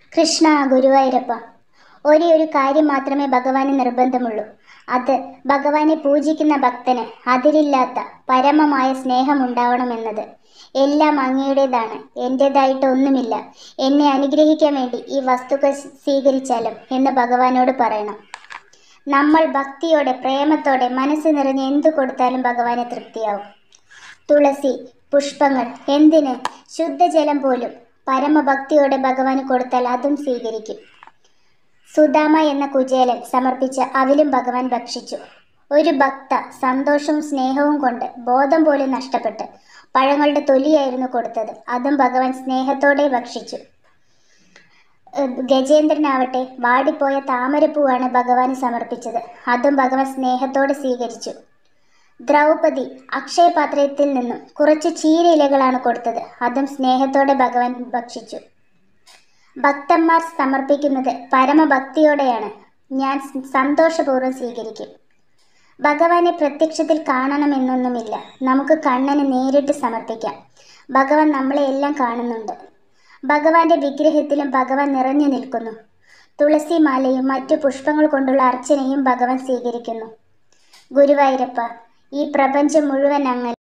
കൃഷ്ണ ഗുരുവായൂരപ്പ ഒരേ ഒരു കാര്യം മാത്രമേ ഭഗവാന് നിർബന്ധമുള്ളൂ അത് ഭഗവാനെ പൂജിക്കുന്ന ഭക്തന് അതിരില്ലാത്ത പരമമായ സ്നേഹമുണ്ടാവണമെന്നത് എല്ലാം അങ്ങയുടേതാണ് എൻ്റേതായിട്ട് ഒന്നുമില്ല എന്നെ അനുഗ്രഹിക്കാൻ വേണ്ടി ഈ വസ്തുക്കൾ സ്വീകരിച്ചാലും എന്ന് ഭഗവാനോട് പറയണം നമ്മൾ ഭക്തിയോടെ പ്രേമത്തോടെ മനസ്സ് നിറഞ്ഞ് എന്തു കൊടുത്താലും ഭഗവാന് തൃപ്തിയാവും തുളസി പുഷ്പങ്ങൾ എന്തിന് ശുദ്ധജലം പോലും പരമഭക്തിയോടെ ഭഗവാന് കൊടുത്താൽ അതും സ്വീകരിക്കും സുദാമ എന്ന കുചേലൻ സമർപ്പിച്ച അവിലും ഭഗവാൻ ഭക്ഷിച്ചു ഒരു ഭക്ത സന്തോഷവും സ്നേഹവും കൊണ്ട് ബോധം പോലും നഷ്ടപ്പെട്ട് പഴങ്ങളുടെ തൊലിയായിരുന്നു കൊടുത്തത് അതും ഭഗവാൻ സ്നേഹത്തോടെ ഭക്ഷിച്ചു ഏഹ് ഗജേന്ദ്രനാവട്ടെ വാടിപ്പോയ താമരപ്പൂവാണ് ഭഗവാന് സമർപ്പിച്ചത് അതും ഭഗവാൻ സ്നേഹത്തോടെ സ്വീകരിച്ചു ദ്രൗപദി അക്ഷയപാത്രത്തിൽ നിന്നും കുറച്ച് ചീരയിലകളാണ് കൊടുത്തത് അതും സ്നേഹത്തോടെ ഭഗവാൻ ഭക്ഷിച്ചു ഭക്തന്മാർ സമർപ്പിക്കുന്നത് പരമഭക്തിയോടെയാണ് ഞാൻ സന്തോഷപൂർവ്വം സ്വീകരിക്കും ഭഗവാനെ പ്രത്യക്ഷത്തിൽ കാണണമെന്നൊന്നുമില്ല നമുക്ക് കണ്ണന് നേരിട്ട് സമർപ്പിക്കാം ഭഗവാൻ നമ്മളെ എല്ലാം കാണുന്നുണ്ട് ഭഗവാന്റെ വിഗ്രഹത്തിലും ഭഗവാൻ നിറഞ്ഞു നിൽക്കുന്നു തുളസി മാലയും മറ്റു പുഷ്പങ്ങൾ കൊണ്ടുള്ള അർച്ചനയും ഭഗവാൻ സ്വീകരിക്കുന്നു ഗുരുവായൂരപ്പ ഈ പ്രപഞ്ചം മുഴുവൻ അങ്ങ്